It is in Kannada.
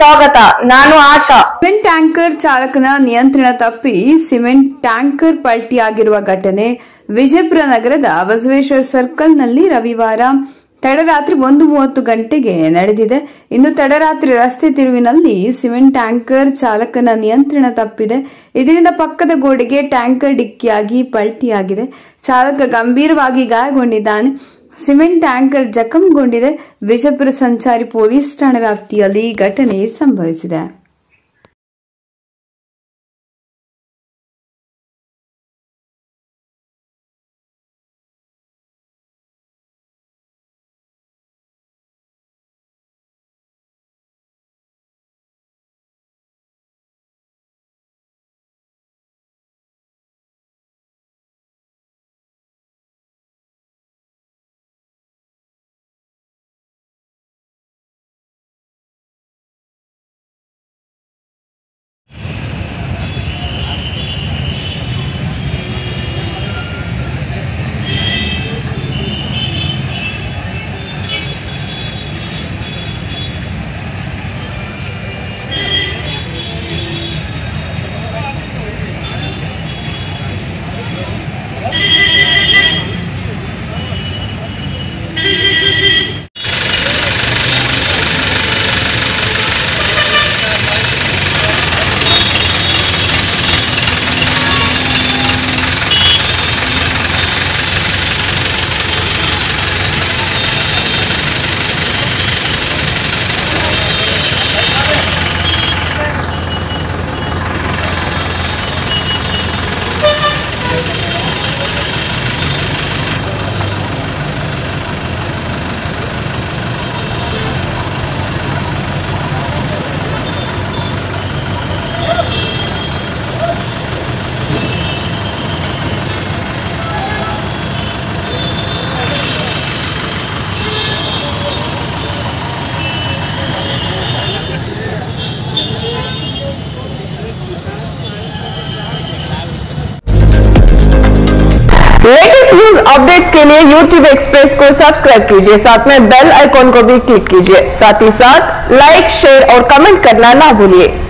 ಸ್ವಾಗತ ನಾನು ಆಶಾ ಸಿಮೆಂಟ್ ಟ್ಯಾಂಕರ್ ಚಾಲಕನ ನಿಯಂತ್ರಣ ತಪ್ಪಿ ಸಿಮೆಂಟ್ ಟ್ಯಾಂಕರ್ ಪಲ್ಟಿಯಾಗಿರುವ ಘಟನೆ ವಿಜಯಪುರ ನಗರದ ಬಸವೇಶ್ವರ ಸರ್ಕಲ್ನಲ್ಲಿ ರವಿವಾರ ತಡರಾತ್ರಿ ಒಂದು ಮೂವತ್ತು ಗಂಟೆಗೆ ನಡೆದಿದೆ ಇನ್ನು ತಡರಾತ್ರಿ ರಸ್ತೆ ತಿರುವಿನಲ್ಲಿ ಸಿಮೆಂಟ್ ಟ್ಯಾಂಕರ್ ಚಾಲಕನ ನಿಯಂತ್ರಣ ತಪ್ಪಿದೆ ಇದರಿಂದ ಪಕ್ಕದ ಗೋಡೆಗೆ ಟ್ಯಾಂಕರ್ ಡಿಕ್ಕಿಯಾಗಿ ಪಲ್ಟಿಯಾಗಿದೆ ಚಾಲಕ ಗಂಭೀರವಾಗಿ ಗಾಯಗೊಂಡಿದ್ದಾನೆ ಸಿಮೆಂಟ್ ಟ್ಯಾಂಕರ್ ಜಖಂಗೊಂಡಿದೆ ವಿಜಯಪುರ ಸಂಚಾರಿ ಪೊಲೀಸ್ ಠಾಣಾ ವ್ಯಾಪ್ತಿಯಲ್ಲಿ ಘಟನೆ ಸಂಭವಿಸಿದೆ लेटेस्ट न्यूज अपडेट्स के लिए YouTube एक्सप्रेस को सब्सक्राइब कीजिए साथ में बेल आइकॉन को भी क्लिक कीजिए साथ ही साथ लाइक शेयर और कमेंट करना ना भूलिए